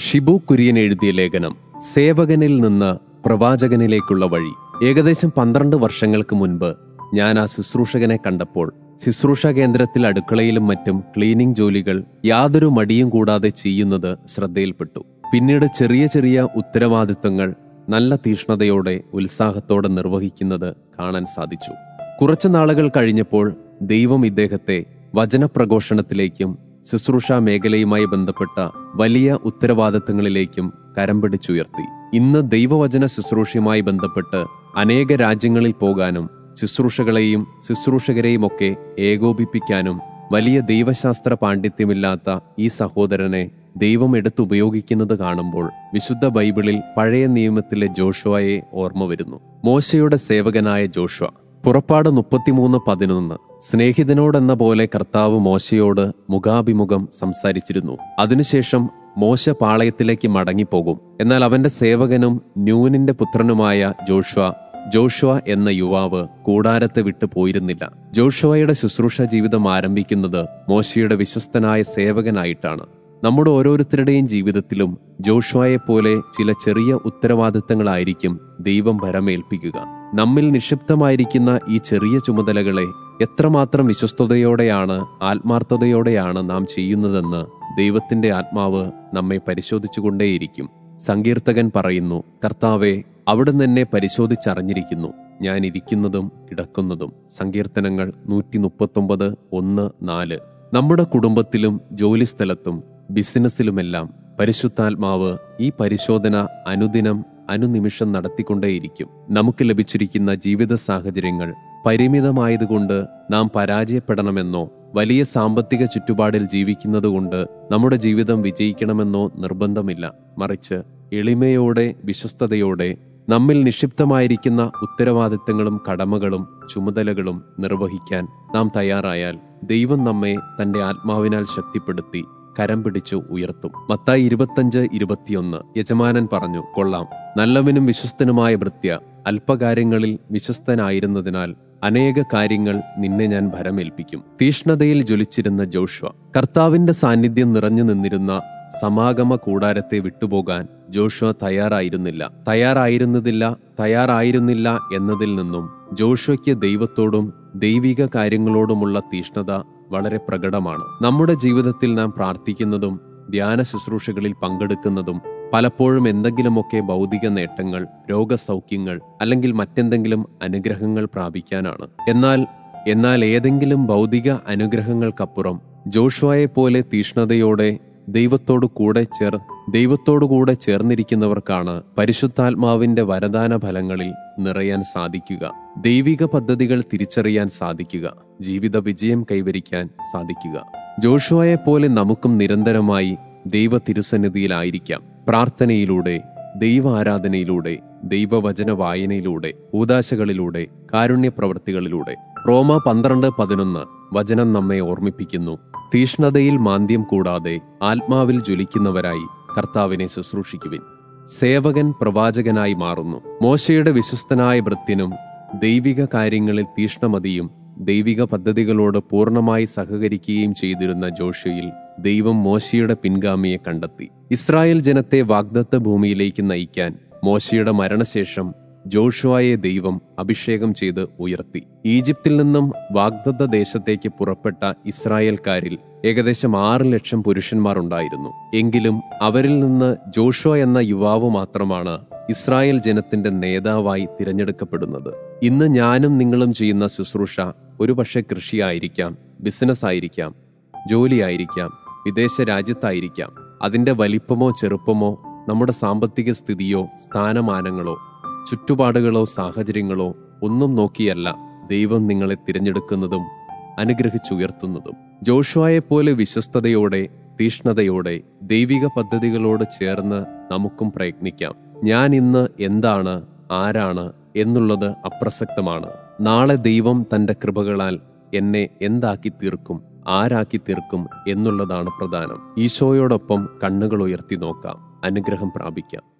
ഷിബു കുര്യൻ എഴുതിയ ലേഖനം സേവകനിൽ നിന്ന് പ്രവാചകനിലേക്കുള്ള വഴി ഏകദേശം പന്ത്രണ്ട് വർഷങ്ങൾക്ക് മുൻപ് ഞാൻ ആ ശുശ്രൂഷകനെ കണ്ടപ്പോൾ ശുശ്രൂഷ കേന്ദ്രത്തിൽ അടുക്കളയിലും മറ്റും ക്ലീനിംഗ് ജോലികൾ യാതൊരു മടിയും കൂടാതെ ചെയ്യുന്നത് ശ്രദ്ധയിൽപ്പെട്ടു പിന്നീട് ചെറിയ ചെറിയ ഉത്തരവാദിത്വങ്ങൾ നല്ല തീഷ്ണതയോടെ ഉത്സാഹത്തോടെ നിർവഹിക്കുന്നത് കാണാൻ സാധിച്ചു കുറച്ചു നാളുകൾ കഴിഞ്ഞപ്പോൾ ദൈവം ഇദ്ദേഹത്തെ വചനപ്രഘോഷണത്തിലേക്കും ശുശ്രൂഷ മേഖലയുമായി ബന്ധപ്പെട്ട വലിയ ഉത്തരവാദിത്തങ്ങളിലേക്കും കരം പിടിച്ചുയർത്തി ഇന്ന് ദൈവവചന ശുശ്രൂഷയുമായി ബന്ധപ്പെട്ട് അനേക രാജ്യങ്ങളിൽ പോകാനും ശുശ്രൂഷകളെയും ശുശ്രൂഷകരെയും ഒക്കെ ഏകോപിപ്പിക്കാനും വലിയ ദൈവശാസ്ത്ര പാണ്ഡിത്യമില്ലാത്ത ഈ സഹോദരനെ ദൈവം എടുത്തുപയോഗിക്കുന്നത് കാണുമ്പോൾ വിശുദ്ധ ബൈബിളിൽ പഴയ നിയമത്തിലെ ജോഷുവയെ ഓർമ്മ വരുന്നു മോശയുടെ സേവകനായ ജോഷുവ പുറപ്പാട് മുപ്പത്തിമൂന്ന് പതിനൊന്ന് സ്നേഹിതനോടെന്ന പോലെ കർത്താവ് മോശയോട് മുഖാഭിമുഖം സംസാരിച്ചിരുന്നു അതിനുശേഷം മോശ പാളയത്തിലേക്ക് മടങ്ങിപ്പോകും എന്നാൽ അവന്റെ സേവകനും ന്യൂനിന്റെ പുത്രനുമായ ജോഷുവ ജോഷുവ എന്ന യുവാവ് കൂടാരത്തെ വിട്ടു പോയിരുന്നില്ല ജോഷുവയുടെ ശുശ്രൂഷ ജീവിതം ആരംഭിക്കുന്നത് മോശയുടെ വിശ്വസ്തനായ സേവകനായിട്ടാണ് നമ്മുടെ ഓരോരുത്തരുടെയും ജീവിതത്തിലും ജോഷുവയെ പോലെ ചില ചെറിയ ഉത്തരവാദിത്തങ്ങളായിരിക്കും ദൈവം ഭരമേൽപ്പിക്കുക നമ്മിൽ നിക്ഷിപ്തമായിരിക്കുന്ന ഈ ചെറിയ ചുമതലകളെ എത്രമാത്രം വിശ്വസ്തയോടെയാണ് ആത്മാർത്ഥതയോടെയാണ് നാം ചെയ്യുന്നതെന്ന് ദൈവത്തിന്റെ ആത്മാവ് നമ്മെ പരിശോധിച്ചുകൊണ്ടേയിരിക്കും സങ്കീർത്തകൻ പറയുന്നു കർത്താവെ അവിടുന്ന് എന്നെ പരിശോധിച്ചറിഞ്ഞിരിക്കുന്നു ഞാൻ ഇരിക്കുന്നതും കിടക്കുന്നതും സങ്കീർത്തനങ്ങൾ നൂറ്റി മുപ്പത്തൊമ്പത് ഒന്ന് നാല് നമ്മുടെ കുടുംബത്തിലും ജോലിസ്ഥലത്തും ബിസിനസ്സിലുമെല്ലാം പരിശുദ്ധാത്മാവ് ഈ പരിശോധന അനുദിനം അനുനിമിഷം നടത്തിക്കൊണ്ടേയിരിക്കും നമുക്ക് ലഭിച്ചിരിക്കുന്ന ജീവിത സാഹചര്യങ്ങൾ പരിമിതമായതുകൊണ്ട് നാം പരാജയപ്പെടണമെന്നോ വലിയ സാമ്പത്തിക ചുറ്റുപാടിൽ ജീവിക്കുന്നതുകൊണ്ട് നമ്മുടെ ജീവിതം വിജയിക്കണമെന്നോ നിർബന്ധമില്ല മറിച്ച് എളിമയോടെ വിശ്വസ്തയോടെ നമ്മിൽ നിക്ഷിപ്തമായിരിക്കുന്ന ഉത്തരവാദിത്തങ്ങളും കടമകളും ചുമതലകളും നിർവഹിക്കാൻ നാം തയ്യാറായാൽ ദൈവം നമ്മെ തന്റെ ആത്മാവിനാൽ ശക്തിപ്പെടുത്തി കരം പിടിച്ചു ഉയർത്തും മത്തായി ഇരുപത്തഞ്ച് ഇരുപത്തിയൊന്ന് യജമാനൻ പറഞ്ഞു കൊള്ളാം നല്ലവനും വിശ്വസ്തനുമായ ഭൃത്യ അല്പകാര്യങ്ങളിൽ വിശ്വസ്തനായിരുന്നതിനാൽ അനേക കാര്യങ്ങൾ നിന്നെ ഞാൻ ഭരമേൽപ്പിക്കും തീഷ്ണതയിൽ ജ്വലിച്ചിരുന്ന ജോഷ്വ കർത്താവിന്റെ സാന്നിധ്യം നിറഞ്ഞു നിന്നിരുന്ന സമാഗമ കൂടാരത്തെ വിട്ടുപോകാൻ ജോഷുവ തയ്യാറായിരുന്നില്ല തയ്യാറായിരുന്നതില്ല തയ്യാറായിരുന്നില്ല എന്നതിൽ നിന്നും ജോഷുവയ്ക്ക് ദൈവത്തോടും ദൈവിക കാര്യങ്ങളോടുമുള്ള തീഷ്ണത വളരെ പ്രകടമാണ് നമ്മുടെ ജീവിതത്തിൽ നാം പ്രാർത്ഥിക്കുന്നതും ധ്യാന ശുശ്രൂഷകളിൽ പങ്കെടുക്കുന്നതും പലപ്പോഴും എന്തെങ്കിലുമൊക്കെ ഭൗതിക നേട്ടങ്ങൾ രോഗസൗഖ്യങ്ങൾ അല്ലെങ്കിൽ മറ്റെന്തെങ്കിലും അനുഗ്രഹങ്ങൾ പ്രാപിക്കാനാണ് എന്നാൽ എന്നാൽ ഏതെങ്കിലും ഭൗതിക അനുഗ്രഹങ്ങൾക്കപ്പുറം ജോഷുവയെ പോലെ തീഷ്ണതയോടെ ദൈവത്തോടു കൂടെ ചേർ ദൈവത്തോടു കൂടെ ചേർന്നിരിക്കുന്നവർക്കാണ് പരിശുദ്ധാത്മാവിന്റെ വരദാന ഫലങ്ങളിൽ നിറയാൻ സാധിക്കുക ദൈവിക പദ്ധതികൾ തിരിച്ചറിയാൻ സാധിക്കുക ജീവിത വിജയം കൈവരിക്കാൻ സാധിക്കുക ജോഷുവയെ പോലെ നമുക്കും നിരന്തരമായി ദൈവ തിരുസന്നിധിയിലായിരിക്കാം പ്രാർത്ഥനയിലൂടെ ദൈവ ആരാധനയിലൂടെ ദൈവവചന വായനയിലൂടെ ഊദാശകളിലൂടെ കാരുണ്യ പ്രവൃത്തികളിലൂടെ റോമ പന്ത്രണ്ട് പതിനൊന്ന് വചനം നമ്മെ ഓർമ്മിപ്പിക്കുന്നു തീഷ്ണതയിൽ മാന്ദ്യം കൂടാതെ ആത്മാവിൽ ജ്വലിക്കുന്നവരായി കർത്താവിനെ ശുശ്രൂഷിക്കുവിൻ സേവകൻ പ്രവാചകനായി മാറുന്നു മോശയുടെ വിശ്വസ്തനായ ഭൃത്യനും ദൈവിക കാര്യങ്ങളിൽ തീഷ്ണമതിയും ദൈവിക പദ്ധതികളോട് പൂർണ്ണമായി സഹകരിക്കുകയും ചെയ്തിരുന്ന ജോഷയിൽ ദൈവം മോശയുടെ പിൻഗാമിയെ കണ്ടെത്തി ഇസ്രായേൽ ജനത്തെ വാഗ്ദത്ത ഭൂമിയിലേക്ക് നയിക്കാൻ മോശയുടെ മരണശേഷം ജോഷുവായെ ദൈവം അഭിഷേകം ചെയ്ത് ഉയർത്തി ഈജിപ്തിൽ നിന്നും വാഗ്ദത്ത ദേശത്തേക്ക് പുറപ്പെട്ട ഇസ്രായേൽക്കാരിൽ ഏകദേശം ആറ് ലക്ഷം പുരുഷന്മാർ ഉണ്ടായിരുന്നു എങ്കിലും അവരിൽ നിന്ന് ജോഷുവ എന്ന യുവാവ് മാത്രമാണ് ഇസ്രായേൽ ജനത്തിന്റെ നേതാവായി തിരഞ്ഞെടുക്കപ്പെടുന്നത് ഇന്ന് ഞാനും നിങ്ങളും ചെയ്യുന്ന ശുശ്രൂഷ ഒരുപക്ഷെ കൃഷിയായിരിക്കാം ബിസിനസ് ആയിരിക്കാം ജോലിയായിരിക്കാം വിദേശ രാജ്യത്തായിരിക്കാം അതിന്റെ വലിപ്പമോ ചെറുപ്പമോ നമ്മുടെ സാമ്പത്തിക സ്ഥിതിയോ സ്ഥാനമാനങ്ങളോ ചുറ്റുപാടുകളോ സാഹചര്യങ്ങളോ ഒന്നും നോക്കിയല്ല ദൈവം നിങ്ങളെ തിരഞ്ഞെടുക്കുന്നതും അനുഗ്രഹിച്ചുയർത്തുന്നതും ജോഷുവായെ പോലെ വിശ്വസ്തയോടെ തീഷ്ണതയോടെ ദൈവിക പദ്ധതികളോട് ചേർന്ന് നമുക്കും പ്രയത്നിക്കാം ഞാൻ ഇന്ന് എന്താണ് ആരാണ് എന്നുള്ളത് അപ്രസക്തമാണ് നാളെ ദൈവം തന്റെ കൃപകളാൽ എന്നെ എന്താക്കി തീർക്കും ആരാക്കി തീർക്കും എന്നുള്ളതാണ് പ്രധാനം ഈശോയോടൊപ്പം കണ്ണുകൾ ഉയർത്തി നോക്കാം അനുഗ്രഹം പ്രാപിക്കാം